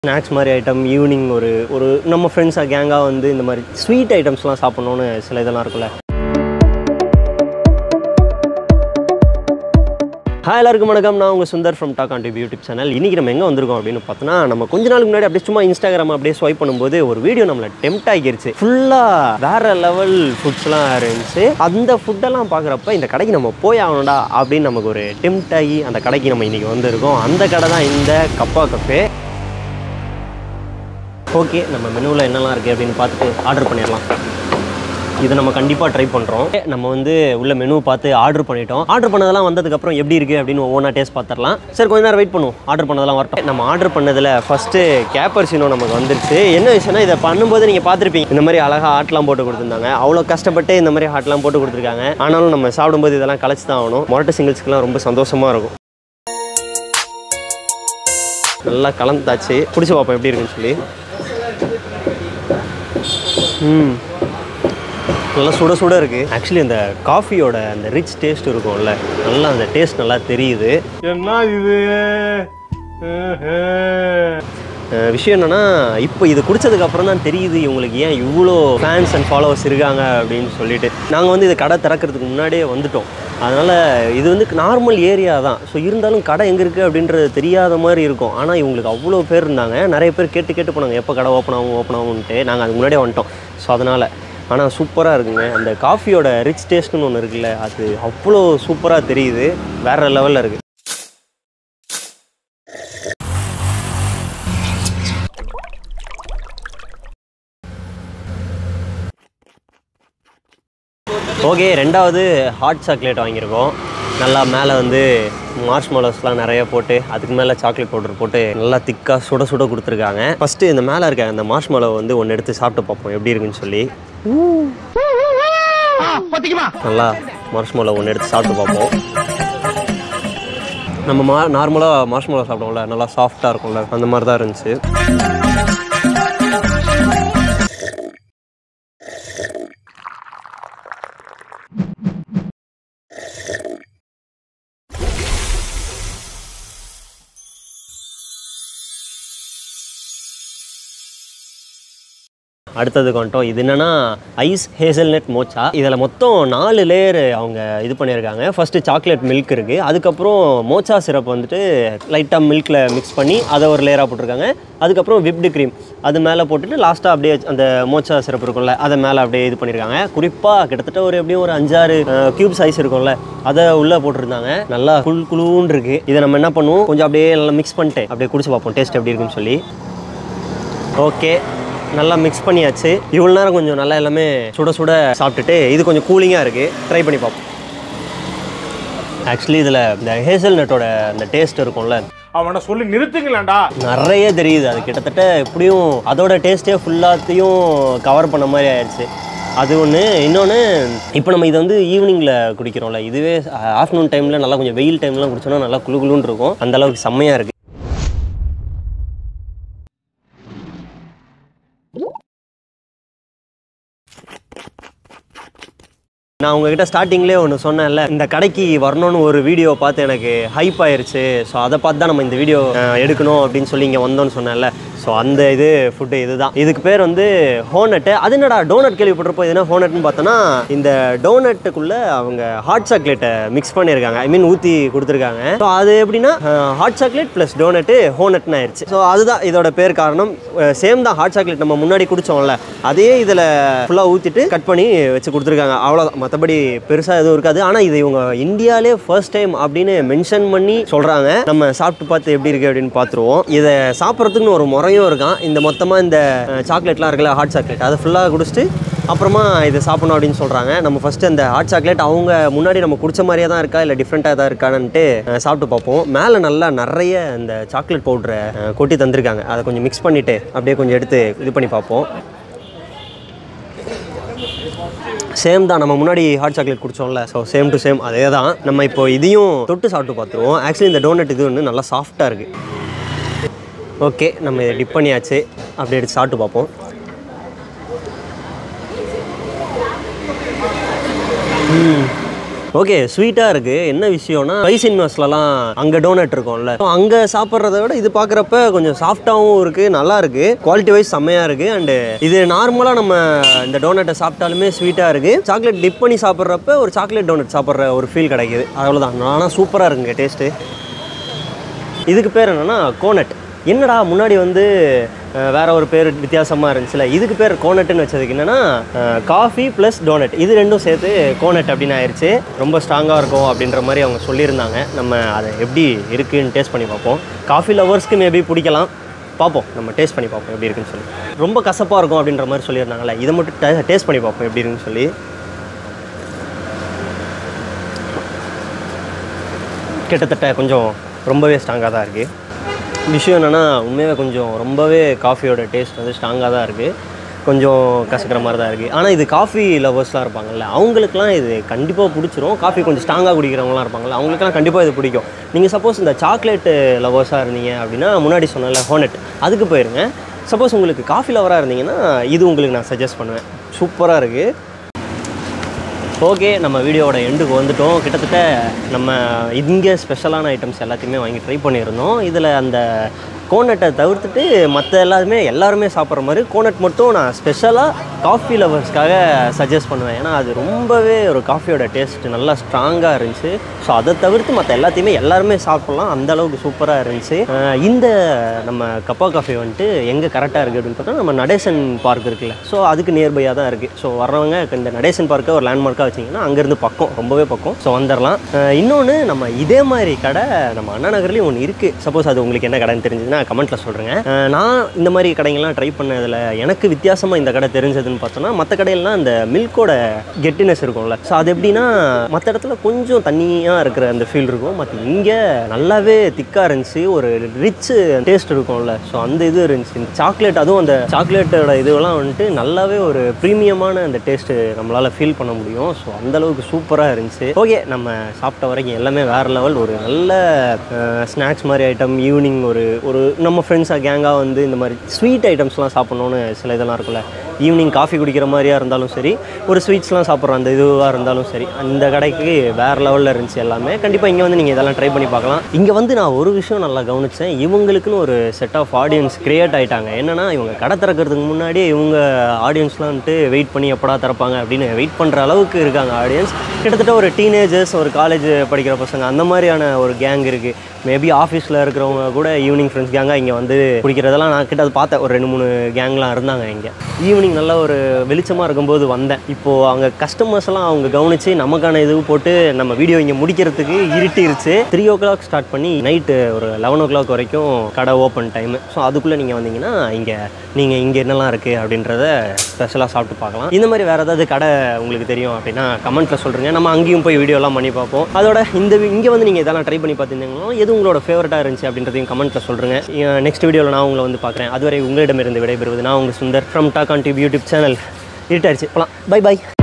snacks மாதிரி item evening ஒரு ஒரு நம்ம ஃப்ரெண்ட்ஸாக கேங்காக வந்து இந்த மாதிரி ஸ்வீட் ஐட்டம்ஸ்லாம் சாப்பிட்ணுன்னு சில இதெல்லாம் இருக்குல்ல ஹாய் எல்லாருக்கும் வணக்கம் நான் உங்கள் Sundar from talk on TV YouTube channel இன்றைக்கி நம்ம எங்கே வந்திருக்கோம் அப்படின்னு பார்த்தோன்னா நம்ம கொஞ்ச நாளுக்கு முன்னாடி அப்படியே சும்மா இன்ஸ்டாகிராம் அப்படியே ஸ்வைப் பண்ணும்போது ஒரு வீடியோ நம்மளை டெம்ட் ஆகிருச்சு ஃபுல்லாக வேற லெவல் ஃபுட்ஸ்லாம் இருந்துச்சு அந்த ஃபுட்டெல்லாம் பார்க்குறப்ப இந்த கடைக்கு நம்ம போய் ஆகணும்டா அப்படின்னு நமக்கு ஒரு டெம்ட் ஆகி அந்த கடைக்கு நம்ம இன்றைக்கி வந்திருக்கோம் அந்த கடை தான் இந்த கப்பா கஃபே ஓகே நம்ம மெனுவில் என்னெல்லாம் இருக்குது அப்படின்னு பார்த்துட்டு ஆர்டர் பண்ணிடலாம் இதை நம்ம கண்டிப்பாக ட்ரை பண்ணுறோம் நம்ம வந்து உள்ள மெனு பார்த்து ஆர்டர் பண்ணிட்டோம் ஆர்டர் பண்ணதெல்லாம் வந்ததுக்கப்புறம் எப்படி இருக்குது அப்படின்னு ஒவ்வொன்றா டேஸ்ட் பார்த்துடலாம் சரி கொஞ்ச நேரம் வெயிட் பண்ணுவோம் ஆர்டர் பண்ணதெல்லாம் வரட்டும் நம்ம ஆர்டர் பண்ணதில் ஃபஸ்ட்டு கேப்பர்சினோ நமக்கு வந்துருச்சு என்ன விஷயம்னா இதை பண்ணும்போது நீங்கள் பார்த்துருப்பீங்க இந்த மாதிரி அழகாக ஆட்லாம் போட்டு கொடுத்துருந்தாங்க அவ்வளோ கஷ்டப்பட்டு இந்த மாதிரி ஹாட்லாம் போட்டு கொடுத்துருக்காங்க ஆனாலும் நம்ம சாப்பிடும்போது இதெல்லாம் கலைச்சு தான் ஆகணும் மொரட்டு சிங்கிள்ஸ்க்குலாம் ரொம்ப சந்தோஷமாக இருக்கும் நல்லா கலந்தாச்சு பிடிச்சி பார்ப்போம் எப்படி இருக்குன்னு சொல்லி ம் நல்லா சுட சுட இருக்குது ஆக்சுவலி அந்த காஃபியோட அந்த ரிச் டேஸ்ட் இருக்கும்ல நல்லா அந்த டேஸ்ட் நல்லா தெரியுது என்ன இது அஹ் விஷயம் என்னன்னா இப்போ இது குடிச்சதுக்கு அப்புறம் தான் தெரியுது இவங்களுக்கு ஏன் இவ்வளோ ஃபேன்ஸ் அண்ட் ஃபாலோவர்ஸ் இருக்காங்க அப்படின்னு சொல்லிட்டு நாங்கள் வந்து இது கடை திறக்கிறதுக்கு முன்னாடியே வந்துட்டோம் அதனால் இது வந்து நார்மல் ஏரியா தான் ஸோ இருந்தாலும் கடை எங்கே இருக்குது அப்படின்றது தெரியாத மாதிரி இருக்கும் ஆனால் இவங்களுக்கு அவ்வளோ பேர் இருந்தாங்க நிறைய பேர் கேட்டு கேட்டு போனாங்க எப்போ கடை ஓப்பன் ஆகும் ஓப்பன் ஆகும்ன்ட்டு நாங்கள் அதுக்கு முன்னாடியே வந்துட்டோம் ஸோ அதனால் ஆனால் சூப்பராக இருக்குங்க அந்த காஃபியோட ரிச் டேஸ்ட்னு ஒன்று இருக்குல்ல அது அவ்வளோ சூப்பராக தெரியுது வேறு லெவலில் இருக்குது ஓகே ரெண்டாவது ஹாட் சாக்லேட் வாங்கியிருக்கோம் நல்லா மேலே வந்து மார்ஷ்மலோஸ்லாம் நிறைய போட்டு அதுக்கு மேலே சாக்லேட் பவுடர் போட்டு நல்லா திக்காக சுட சுட கொடுத்துருக்காங்க ஃபஸ்ட்டு இந்த மேலே இருக்க அந்த மார்ஷ்மலோ வந்து ஒன்று எடுத்து சாப்பிட்டு பார்ப்போம் எப்படி இருக்குன்னு சொல்லி நல்லா மார்ஷ்மலோ ஒன்று எடுத்து சாப்பிட்டு பார்ப்போம் நம்ம மா நார்மலாக மார்ஷ்மலோ சாப்பிடுவோம்ல நல்லா சாஃப்டாக இருக்கும்ல அந்த மாதிரி தான் இருந்துச்சு அடுத்ததுக்கு வந்துட்டோம் இது என்னன்னா ஐஸ் ஹேசல்நட் மோச்சா இதில் மொத்தம் நாலு லேயர் அவங்க இது பண்ணியிருக்காங்க ஃபஸ்ட்டு சாக்லேட் மில்க் இருக்குது அதுக்கப்புறம் மோச்சா சிரப் வந்துட்டு லைட்டாக மில்கில் மிக்ஸ் பண்ணி அதை ஒரு லேயராக போட்டிருக்காங்க அதுக்கப்புறம் விப்டு க்ரீம் அது மேலே போட்டுட்டு லாஸ்ட்டாக அப்படியே அந்த மோச்சா சிரப் இருக்கும்ல அதை மேலே அப்படியே இது பண்ணியிருக்காங்க குறிப்பாக கிட்டத்தட்ட ஒரு எப்படியும் ஒரு அஞ்சாறு க்யூப் சைஸ் இருக்கும்ல அதை உள்ளே போட்டிருந்தாங்க நல்லா குள் குழுன்னு இருக்குது இதை நம்ம என்ன பண்ணுவோம் கொஞ்சம் அப்படியே நல்லா மிக்ஸ் பண்ணிட்டு அப்படியே குடிச்சு பார்ப்போம் டேஸ்ட் எப்படி இருக்குன்னு சொல்லி ஓகே நல்லா மிக்ஸ் பண்ணியாச்சு இவ்வளோ நேரம் கொஞ்சம் நல்லா எல்லாமே சுட சுட சாப்பிட்டுட்டு இது கொஞ்சம் கூலிங்காக இருக்குது ட்ரை பண்ணி பார்ப்போம் ஆக்சுவலி இதில் இந்த ஹேசல் நட்டோட அந்த டேஸ்ட் இருக்கும்ல அவனை சொல்லி நிறுத்துங்களேன்டா நிறைய தெரியுது அது கிட்டத்தட்ட எப்படியும் அதோட டேஸ்ட்டே ஃபுல்லாத்தையும் கவர் பண்ண மாதிரி ஆயிடுச்சு அது ஒன்று இன்னொன்று இப்போ நம்ம இதை வந்து ஈவினிங்கில் குடிக்கிறோம்ல இதுவே ஆஃப்டர்நூன் டைமில் நல்லா கொஞ்சம் வெயில் டைம்லாம் குடிச்சோன்னா நல்லா குளு குளுன்னு இருக்கும் அந்த அளவுக்கு செம்மையாக இருக்குது நான் உங்ககிட்ட ஸ்டார்டிங்லேயே ஒன்று சொன்னேன்ல இந்த கடைக்கு வரணும்னு ஒரு வீடியோ பார்த்து எனக்கு ஹைப் ஆயிருச்சு ஸோ அதை பார்த்து தான் நம்ம இந்த வீடியோ எடுக்கணும் அப்படின்னு சொல்லி இங்கே வந்தோம்னு சொன்னேன்ல ஸோ அந்த இது ஃபுட்டு இதுதான் இதுக்கு பேர் வந்து ஹோனட்டு அது என்னடா டோனட் கேள்விப்பட்டிருப்போம் இது என்ன ஹோனட்னு பார்த்தோன்னா இந்த டோனட்டுக்குள்ளே அவங்க ஹாட் சாக்லேட்டை மிக்ஸ் பண்ணியிருக்காங்க ஐ மீன் ஊற்றி கொடுத்துருக்காங்க ஸோ அது எப்படின்னா ஹாட் சாக்லேட் ப்ளஸ் டோனட்டு ஹோனட்னு ஆயிடுச்சு ஸோ அதுதான் இதோட பேர் காரணம் சேம் தான் ஹாட் சாக்லேட் நம்ம முன்னாடி குடிச்சோம்ல அதே இதில் ஃபுல்லாக ஊற்றிட்டு கட் பண்ணி வச்சு கொடுத்துருக்காங்க அவ்வளோதான் மற்றபடி பெருசாக எதுவும் இருக்காது ஆனால் இது இவங்க இந்தியாவிலே ஃபர்ஸ்ட் டைம் அப்படின்னு மென்ஷன் பண்ணி சொல்கிறாங்க நம்ம சாப்பிட்டு பார்த்து எப்படி இருக்குது அப்படின்னு பார்த்துருவோம் இதை சாப்பிட்றதுக்குன்னு ஒரு முறையும் இருக்கான் இந்த மொத்தமாக இந்த சாக்லேட்லாம் இருக்குல்ல ஹாட் சாக்லேட் அதை ஃபுல்லாக குடிச்சிட்டு அப்புறமா இதை சாப்பிடணும் அப்படின்னு சொல்கிறாங்க நம்ம ஃபஸ்ட்டு அந்த ஹாட் சாக்லேட் அவங்க முன்னாடி நம்ம குடிச்ச மாதிரியே தான் இருக்கா இல்லை டிஃப்ரெண்ட்டாக தான் இருக்கான்னுட்டு அஹ், சாப்பிட்டு பார்ப்போம் மேலே நல்லா நிறைய இந்த சாக்லேட் பவுடரை கொட்டி தந்திருக்காங்க அதை கொஞ்சம் மிக்ஸ் பண்ணிவிட்டு அப்படியே கொஞ்சம் எடுத்து இது பண்ணி பார்ப்போம் சேம் தான் நம்ம முன்னாடி ஹாட் சாக்லேட் குடிச்சோம்ல ஸோ சேம் டு சேம் அதே தான் நம்ம இப்போ இதையும் தொட்டு சாப்பிட்டு பார்த்துருவோம் ஆக்சுவலி இந்த டோனட் இது ஒன்று நல்லா சாஃப்டாக இருக்குது ஓகே நம்ம இதை டிப் பண்ணியாச்சு அப்படி எடுத்து சாப்பிட்டு பார்ப்போம் ம் ஓகே ஸ்வீட்டாக இருக்குது என்ன விஷயம்னா ரைஸ் இன்வெஸ்ட்லலாம் அங்கே டோனட் இருக்கும்ல ஸோ அங்கே சாப்பிட்றத விட இது பார்க்குறப்ப கொஞ்சம் சாஃப்டாகவும் இருக்குது நல்லா இருக்குது குவாலிட்டி வைஸ் செம்மையாக இருக்குது அண்டு இது நார்மலாக நம்ம இந்த டோனட்டை சாப்பிட்டாலுமே ஸ்வீட்டாக இருக்குது சாக்லேட் டிப் பண்ணி சாப்பிட்றப்ப ஒரு சாக்லேட் டோனட் சாப்பிட்ற ஒரு ஃபீல் கிடைக்குது அவ்வளோதான் ஆனால் சூப்பராக இருக்குங்க டேஸ்ட்டு இதுக்கு பேர் என்னன்னா கோனட் என்னடா முன்னாடி வந்து அஹ், வேற ஒரு பேர் வித்தியாசமாக இருந்துச்சுல இதுக்கு பேர் கோனட்டுன்னு வச்சதுக்கு என்னன்னா காஃபி ப்ளஸ் டோனட் இது ரெண்டும் சேர்த்து கோனட் அப்படின்னு ஆயிடுச்சு ரொம்ப ஸ்ட்ராங்காக இருக்கும் அப்படின்ற மாதிரி அவங்க சொல்லியிருந்தாங்க நம்ம அதை எப்படி இருக்குன்னு டேஸ்ட் பண்ணி பார்ப்போம் காஃபி லவர்ஸ்க்கு மேபி பிடிக்கலாம் பார்ப்போம் நம்ம டேஸ்ட் பண்ணி பார்ப்போம் எப்படி இருக்குன்னு சொல்லி ரொம்ப கசப்பாக இருக்கும் அப்படின்ற மாதிரி சொல்லியிருந்தாங்கல்ல இதை மட்டும் டேஸ்ட் பண்ணி பார்ப்போம் எப்படி இருக்குன்னு சொல்லி கிட்டத்தட்ட கொஞ்சம் ரொம்பவே ஸ்ட்ராங்காக தான் இருக்குது விஷயம் என்னென்னா உண்மையாகவே கொஞ்சம் ரொம்பவே காஃபியோட டேஸ்ட் வந்து ஸ்ட்ராங்காக தான் இருக்குது கொஞ்சம் கசக்கிற மாதிரி தான் இருக்குது ஆனால் இது காஃபி லவர்ஸ்லாம் இருப்பாங்கல்ல அவங்களுக்குலாம் இது கண்டிப்பாக பிடிச்சிரும் காஃபி கொஞ்சம் ஸ்ட்ராங்காக குடிக்கிறவங்களாம் இருப்பாங்கல்ல அவங்களுக்குலாம் கண்டிப்பாக இது பிடிக்கும் நீங்கள் சப்போஸ் இந்த சாக்லேட்டு லவர்ஸாக இருந்தீங்க அப்படின்னா முன்னாடி சொன்னல ஹோனட் அதுக்கு போயிருங்க சப்போஸ் உங்களுக்கு காஃபி லவராக இருந்தீங்கன்னா இது உங்களுக்கு நான் சஜஸ்ட் பண்ணுவேன் சூப்பராக இருக்குது ஓகே நம்ம வீடியோவோட எண்டுக்கு வந்துட்டோம் கிட்டத்தட்ட நம்ம இங்கே ஸ்பெஷலான ஐட்டம்ஸ் எல்லாத்தையுமே வாங்கி ட்ரை பண்ணியிருந்தோம் இதில் அந்த கோனட்டை தவிர்த்துட்டு மற்ற எல்லாருமே எல்லாருமே சாப்பிட்ற மாதிரி கோனட் மட்டும் நான் ஸ்பெஷலாக காஃபி லவர்ஸ்க்காக சஜஸ்ட் பண்ணுவேன் ஏன்னா அது ரொம்பவே ஒரு காஃபியோட டேஸ்ட் நல்லா ஸ்ட்ராங்காக இருந்துச்சு ஸோ அதை தவிர்த்து மற்ற எல்லாத்தையுமே எல்லாருமே சாப்பிட்லாம் அந்த அளவுக்கு சூப்பராக இருந்துச்சு அஹ் இந்த நம்ம கப்பா காஃபி வந்துட்டு எங்கே கரெக்டாக இருக்குது அப்படின்னு பார்த்தா நம்ம நடேசன் பார்க் இருக்குல்ல ஸோ அதுக்கு நியர்பையாக தான் இருக்குது ஸோ வர்றவங்க இந்த நடேசன் பார்க்கை ஒரு லேண்ட்மார்க்காக வச்சிங்கன்னா அங்கேருந்து பக்கம் ரொம்பவே பக்கம் ஸோ வந்துடலாம் இன்னொன்று நம்ம இதே மாதிரி கடை நம்ம அண்ணா நகர்லேயும் ஒன்று இருக்குது சப்போஸ் அது உங்களுக்கு என்ன கடைன்னு தெரிஞ்சதுன்னா கமெண்ட்டில் சொல்கிறேங்க நான் இந்த மாதிரி கடைங்கள்லாம் ட்ரை பண்ணதில் எனக்கு வித்தியாசமாக இந்த கடை தெரிஞ்சதுன்னு பார்த்தோன்னா மற்ற கடையிலலாம் அந்த மில்கோட கெட்டினஸ் இருக்கும்ல ஸோ அது எப்படின்னா மற்ற இடத்துல கொஞ்சம் தண்ணியாக இருக்கிற அந்த ஃபீல் இருக்கும் மற்ற இங்கே நல்லாவே திக்காக இருந்துச்சு ஒரு ரிச் டேஸ்ட் இருக்கும்ல ஸோ அந்த இது இருந்துச்சு இந்த சாக்லேட் அதுவும் அந்த சாக்லேட்டோட இதுவெல்லாம் வந்துட்டு நல்லாவே ஒரு ப்ரீமியமான அந்த டேஸ்ட்டு நம்மளால் ஃபீல் பண்ண முடியும் ஸோ அந்த அளவுக்கு சூப்பராக இருந்துச்சு ஓகே நம்ம சாப்பிட்ட வரைக்கும் எல்லாமே வேறு லெவல் ஒரு நல்ல ஸ்நாக்ஸ் மாதிரி ஐட்டம் ஈவினிங் ஒரு ஒரு நம்ம ஃப்ரெண்ட்ஸாக கேங்காக வந்து இந்த மாதிரி ஸ்வீட் ஐட்டம்ஸ்லாம் சாப்பிட்ணுன்னு சில இதெல்லாம் இருக்குல்ல ஈவினிங் காஃபி குடிக்கிற மாதிரியா இருந்தாலும் சரி ஒரு ஸ்வீட்ஸ்லாம் சாப்பிட்ற அந்த இதுவாக இருந்தாலும் சரி அந்த கடைக்கு வேறு லெவலில் இருந்துச்சு எல்லாமே கண்டிப்பாக இங்கே வந்து நீங்கள் இதெல்லாம் ட்ரை பண்ணி பார்க்கலாம் இங்கே வந்து நான் ஒரு விஷயம் நல்லா கவனித்தேன் இவங்களுக்குன்னு ஒரு செட் ஆஃப் ஆடியன்ஸ் கிரியேட் ஆகிட்டாங்க என்னன்னா இவங்க கடை திறக்கிறதுக்கு முன்னாடி இவங்க ஆடியன்ஸ்லாம் வந்துட்டு வெயிட் பண்ணி எப்படா திறப்பாங்க அப்படின்னு வெயிட் பண்ணுற அளவுக்கு இருக்காங்க ஆடியன்ஸ் கிட்டத்தட்ட ஒரு டீனேஜர்ஸ் ஒரு காலேஜ் படிக்கிற பசங்க அந்த மாதிரியான ஒரு கேங் இருக்குது மேபி ஆஃபீஸில் இருக்கிறவங்க கூட ஈவினிங் ஃப்ரெண்ட்ஸ் கேங்காக இங்கே வந்து குடிக்கிறதெல்லாம் நான் கிட்ட பார்த்தேன் ஒரு ரெண்டு மூணு கேங்லாம் இருந்தாங்க இங்கே ஈவினிங் நல்ல ஒரு வெளிச்சமாக இருக்கும்போது வந்தேன் இப்போது அவங்க கஸ்டமர்ஸ் எல்லாம் அவங்க கவனித்து நமக்கான இது போட்டு நம்ம வீடியோ இங்கே முடிக்கிறதுக்கு இருட்டிருச்சு த்ரீ ஓ கிளாக் ஸ்டார்ட் பண்ணி நைட்டு ஒரு லெவன் ஓ கிளாக் வரைக்கும் கடை ஓப்பன் டைமு ஸோ அதுக்குள்ளே நீங்கள் வந்தீங்கன்னா இங்கே நீங்கள் இங்கே என்னெல்லாம் இருக்குது அப்படின்றத ஸ்பெஷலாக சாப்பிட்டு பார்க்கலாம் இந்த மாதிரி வேறு ஏதாவது கடை உங்களுக்கு தெரியும் அப்படின்னா கமெண்ட்டில் சொல்கிறீங்க நம்ம அங்கேயும் போய் வீடியோலாம் பண்ணி பார்ப்போம் அதோட இந்த இங்கே வந்து நீங்கள் இதெல்லாம் ட்ரை பண்ணி பார்த்துருந்தீங்களோ எது உங்களோட ஃபேவரட்டாக இருந்துச்சு அப்படின்றதையும் கமெண்ட்டில் சொல்கிறேங்க நெக்ஸ்ட் வீடியோவில் நான் உங்களை வந்து பார்க்குறேன் அதுவரை உங்களிடமிருந்து விடைபெறுவது நான் உங்கள் Sundar from talk on tube YouTube channel இருட்டாயிருச்சு போகலாம் பை பை